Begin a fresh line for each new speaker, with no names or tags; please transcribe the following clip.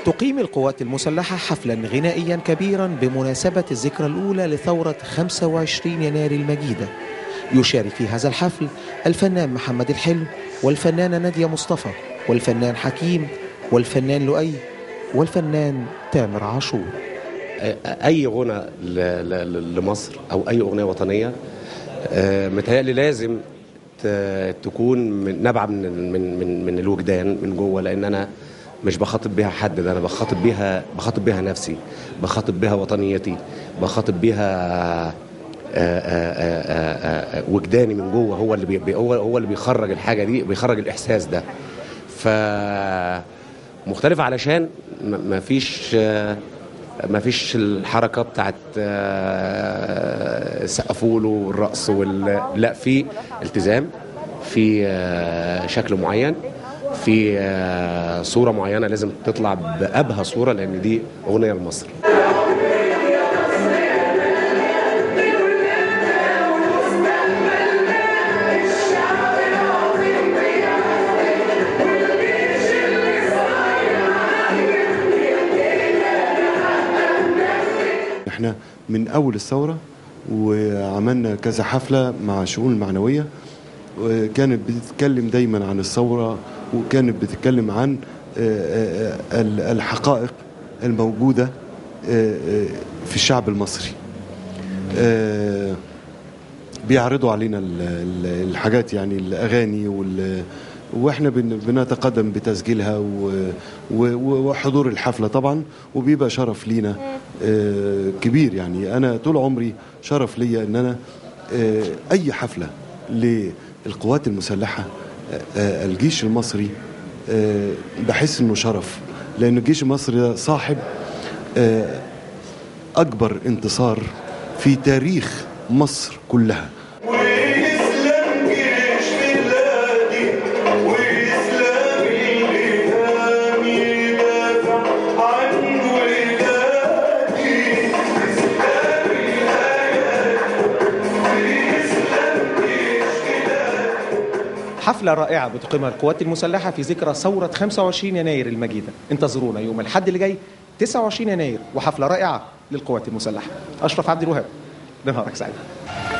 تقيم القوات المسلحة حفلا غنائيا كبيرا بمناسبة الذكرى الأولى لثورة 25 يناير المجيدة يشارك في هذا الحفل الفنان محمد الحلو والفنانة نادية مصطفى والفنان حكيم والفنان لؤي والفنان تامر عاشور
اي غنى ل- ل- لمصر او اي اغنيه وطنيه آه، متهيألي لازم ت- تكون من نابعه من من من من الوجدان من جوه لان انا مش بخاطب بيها حد ده انا بخاطب بيها بخاطب بيها نفسي بخاطب بيها وطنيتي بخاطب بيها آه، آه، آه، آه، آه، وجداني من جوه هو اللي بي هو هو اللي بيخرج الحاجه دي بيخرج الاحساس ده ف مختلف علشان م- مفيش آه، مفيش الحركه بتاعت آه، سقفوا له والرقص وال لا في التزام في آه، شكل معين في آه، صوره معينه لازم تطلع بابهى صوره لان دي اغنيه لمصر
احنا من اول الثوره وعملنا كذا حفله مع شؤون المعنويه وكانت بتتكلم دايما عن الثوره وكانت بتتكلم عن آه، آه، ال- الحقائق الموجوده آه، آه، في الشعب المصري آه، بيعرضوا علينا ال- ال- الحاجات يعني الاغاني وال واحنا بن- بنتقدم بتسجيلها و- و- وحضور الحفله طبعا وبيبقى شرف لينا آه، كبير يعني انا طول عمري شرف ليا ان انا آه، اي حفله للقوات المسلحه آه، آه، الجيش المصري آه، بحس انه شرف لان الجيش المصري ده صاحب آه، اكبر انتصار في تاريخ مصر كلها
ويسلم جيش بلادي ويسلم الإلهام يدافع عن ولادي يسلم الآيات ويسلم جيش بلادي
حفلة رائعة بتقيمها القوات المسلحة في ذكرى ثورة 25 يناير المجيدة انتظرونا يوم الحد اللي جاي 29 يناير وحفلة رائعة للقوات المسلحة أشرف عبد الوهاب نهارك سعيد